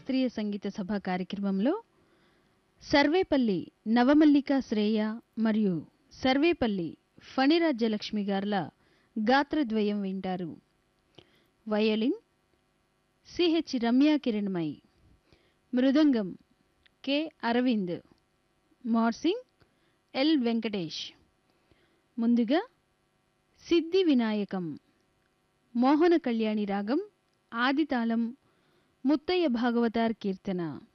శాస్త్రీయ సంగీత సభ కార్యక్రమంలో సర్వేపల్లి నవమల్లిక శ్రేయ మరియు సర్వేపల్లి ఫణిరాజ్యలక్ష్మి గార్ల గాత్రద్వయం వింటారు వయోలిన్ సిహెచ్ రమ్యా కిరణ్మయి మృదంగం కె అరవింద్ మార్సింగ్ ఎల్ వెంకటేష్ ముందుగా సిద్ధి వినాయకం మోహన కళ్యాణి రాగం ఆదితాళం ముత్తయ్య భాగవతార్ కీర్తన